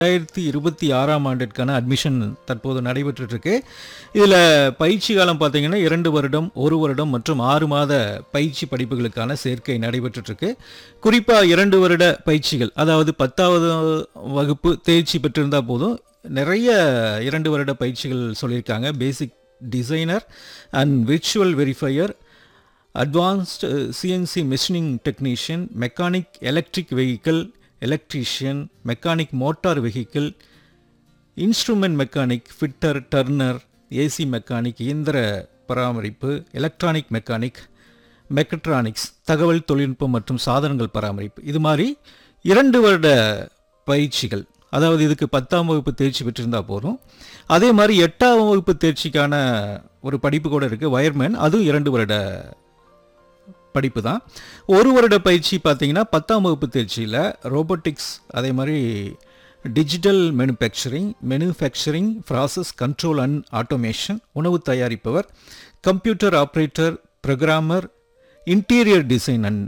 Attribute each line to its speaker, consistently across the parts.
Speaker 1: ரெண்டாயிரத்தி இருபத்தி ஆறாம் ஆண்டிற்கான அட்மிஷன் தற்போது நடைபெற்றுட்டு இருக்கு இதில் பயிற்சி காலம் பார்த்தீங்கன்னா இரண்டு வருடம் ஒரு வருடம் மற்றும் ஆறு மாத பயிற்சி படிப்புகளுக்கான சேர்க்கை நடைபெற்றுட்டு இருக்கு குறிப்பாக இரண்டு வருட பயிற்சிகள் அதாவது பத்தாவது வகுப்பு தேர்ச்சி பெற்றிருந்தால் போதும் நிறைய இரண்டு வருட பயிற்சிகள் சொல்லியிருக்காங்க basic designer and virtual verifier advanced CNC machining technician mechanic electric vehicle electrician mechanic motor vehicle instrument mechanic fitter turner AC mechanic இயந்திர பராமரிப்பு எலக்ட்ரானிக் மெக்கானிக் மெக்கட்ரானிக்ஸ் தகவல் தொழில்நுட்பம் மற்றும் சாதனங்கள் பராமரிப்பு இது மாதிரி இரண்டு வருட பயிற்சிகள் அதாவது இதுக்கு பத்தாம் வகுப்பு தேர்ச்சி பெற்றிருந்தால் போதும் அதே மாதிரி எட்டாம் வகுப்பு தேர்ச்சிக்கான ஒரு படிப்பு கூட இருக்குது வயர்மேன் அதுவும் இரண்டு வருட படிப்பு தான் ஒரு வருட பயிற்சி பார்த்தீங்கன்னா பத்தாம் வகுப்பு தேர்ச்சியில் ரோபோட்டிக்ஸ் அதே மாதிரி digital manufacturing manufacturing process control and automation உணவு தயாரிப்பவர் computer operator programmer interior design and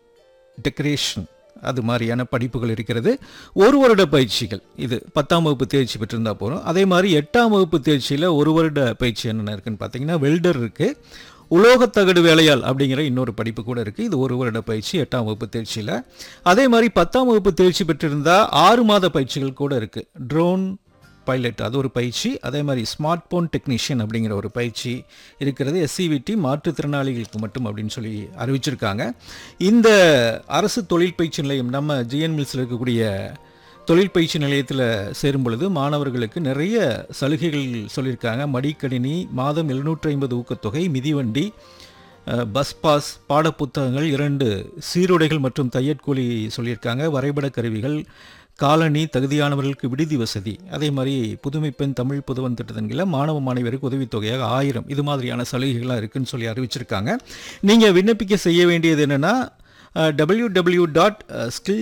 Speaker 1: decoration அது மாதிரியான படிப்புகள் இருக்கிறது ஒரு வருட பயிற்சிகள் இது பத்தாம் வகுப்பு தேர்ச்சி பெற்றிருந்தா போகிறோம் அதே மாதிரி எட்டாம் வகுப்பு தேர்ச்சியில் ஒரு வருட பயிற்சி என்னென்ன இருக்குன்னு பார்த்தீங்கன்னா வெல்டர் இருக்குது உலோகத்தகடு வேலையால் அப்படிங்கிற இன்னொரு படிப்பு கூட இருக்குது இது ஒரு வருட பயிற்சி எட்டாம் வகுப்பு தேர்ச்சியில் அதே மாதிரி பத்தாம் வகுப்பு தேர்ச்சி பெற்றிருந்தால் ஆறு மாத பயிற்சிகள் கூட இருக்குது ட்ரோன் பைலட் அது ஒரு பயிற்சி அதே மாதிரி ஸ்மார்ட் போன் டெக்னீஷியன் அப்படிங்கிற ஒரு பயிற்சி இருக்கிறது எஸ்சிவிடி மாற்றுத்திறனாளிகளுக்கு மட்டும் அப்படின்னு சொல்லி அறிவிச்சிருக்காங்க இந்த அரசு தொழில் பயிற்சி நிலையம் நம்ம ஜிஎன் மில்ஸில் இருக்கக்கூடிய தொழில் பயிற்சி நிலையத்தில் சேரும் பொழுது மாணவர்களுக்கு நிறைய சலுகைகள் சொல்லியிருக்காங்க மடிக்கணினி மாதம் எழுநூற்றி ஐம்பது ஊக்கத்தொகை மிதிவண்டி அஹ், பஸ் பாஸ் பாடப்புத்தகங்கள் இரண்டு சீருடைகள் மற்றும் தையற்கூலி சொல்லியிருக்காங்க வரைபட கருவிகள் காலனி தகுதியானவர்களுக்கு விடுதி வசதி அதே மாதிரி புதுமை பெண் தமிழ் புதுவன் திட்டத்தின் கீழ மாணவ மாணவியருக்கு உதவித்தொகையாக ஆயிரம் இது மாதிரியான சலுகைகள்லாம் இருக்குன்னு சொல்லி அறிவிச்சிருக்காங்க நீங்கள் விண்ணப்பிக்க செய்ய வேண்டியது என்னென்னா W W dot skill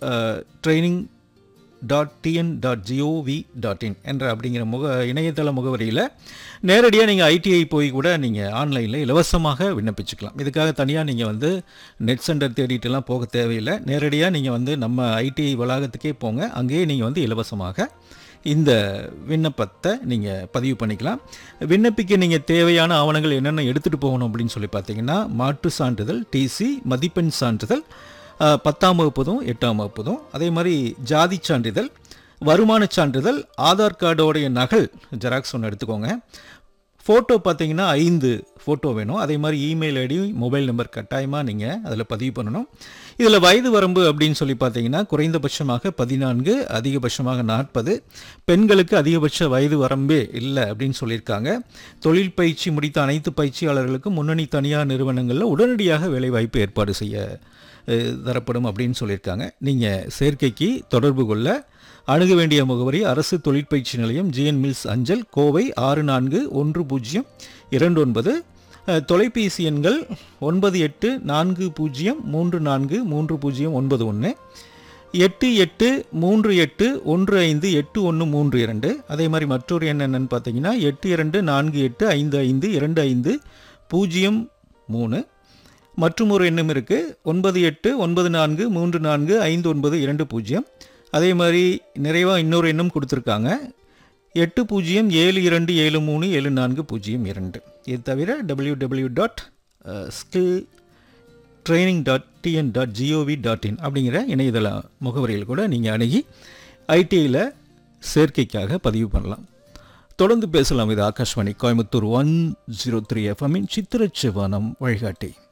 Speaker 1: training dot TN dot GOV dot in என்ற அப்படிங்கிற முக இணையதள முகவரியில் நேரடியாக நீங்கள் ஐடிஐ போய் கூட நீங்கள் ஆன்லைனில் இலவசமாக விண்ணப்பிச்சுக்கலாம் இதுக்காக தனியாக நீங்கள் வந்து நெட் சென்டர் தேடிட்டுலாம் போக தேவையில்லை நேரடியாக நீங்கள் வந்து நம்ம ஐடிஐ வளாகத்துக்கே போங்க அங்கேயே நீங்கள் வந்து இலவசமாக இந்த விண்ணப்பத்தை நீங்கள் பதிவு பண்ணிக்கலாம் விண்ணப்பிக்க நீங்கள் தேவையான ஆவணங்கள் என்னென்ன எடுத்துகிட்டு போகணும் அப்படின்னு சொல்லி பார்த்தீங்கன்னா மாற்று சான்றிதழ் டிசி மதிப்பெண் சான்றிதழ் அஹ், பத்தாம் வகுப்பதும் எட்டாம் வகுப்பதும் அதே மாதிரி ஜாதி சான்றிதழ் வருமான சான்றிதழ் ஆதார் கார்டோடைய நகல் ஜெராக்ஸ் ஒன்று எடுத்துக்கோங்க ஃபோட்டோ பார்த்தீங்கன்னா ஐந்து ஃபோட்டோ வேணும் அதே மாதிரி இமெயில் ஐடி மொபைல் நம்பர் கட்டாயமாக நீங்கள் அதில் பதிவு பண்ணணும் இதில் வயது வரம்பு அப்படின்னு சொல்லி பார்த்தீங்கன்னா குறைந்தபட்சமாக பதினான்கு அதிகபட்சமாக நாற்பது பெண்களுக்கு அதிகபட்ச வயது வரம்பே இல்லை அப்படின்னு சொல்லியிருக்காங்க தொழில் பயிற்சி முடித்த அனைத்து பயிற்சியாளர்களுக்கும் முன்னணி தனியார் நிறுவனங்களில் உடனடியாக வேலைவாய்ப்பு ஏற்பாடு செய்ய அஹ், தரப்படும் அப்படின்னு சொல்லியிருக்காங்க நீங்கள் சேர்க்கைக்கு தொடர்பு கொள்ள அணுக வேண்டிய முகவரி அரசு தொழிற்பயிற்சி நிலையம் ஜிஎன் மில்ஸ் அஞ்சல் கோவை ஆறு நான்கு ஒன்று பூஜ்ஜியம் இரண்டு ஒன்பது அஹ், தொலைபேசி எண்கள் ஒன்பது எட்டு நான்கு பூஜ்ஜியம் மூன்று நான்கு மூன்று பூஜ்ஜியம் ஒன்பது ஒன்று எட்டு எட்டு மூன்று எட்டு ஒன்று ஐந்து எட்டு ஒன்று மூன்று இரண்டு அதே மாதிரி மற்றொரு எண் என்னன்னு பார்த்தீங்கன்னா எட்டு இரண்டு நான்கு எட்டு ஐந்து ஐந்து இரண்டு ஐந்து பூஜ்ஜியம் மூணு மற்றும் ஒரு எண்ணும் இருக்குது ஒன்பது எட்டு ஒன்பது நான்கு மூன்று நான்கு ஐந்து ஒன்பது இரண்டு பூஜ்ஜியம் அதே மாதிரி நிறைவாக இன்னொரு எண்ணும் கொடுத்துருக்காங்க எட்டு பூஜ்ஜியம் ஏழு இரண்டு ஏழு மூணு ஏழு நான்கு பூஜ்ஜியம் இரண்டு இது தவிர W W dot skill training dot TN dot GOV dot in அப்படிங்கிற இணையதள முகவரியில் கூட நீங்கள் அணுகி ஐடிஐயில் சேர்க்கைக்காக பதிவு பண்ணலாம் தொடர்ந்து பேசலாம் இது Akashvani Coimbatore one zero three எஃப்எம்மின் சித்திரச்சிவானம் வழிகாட்டி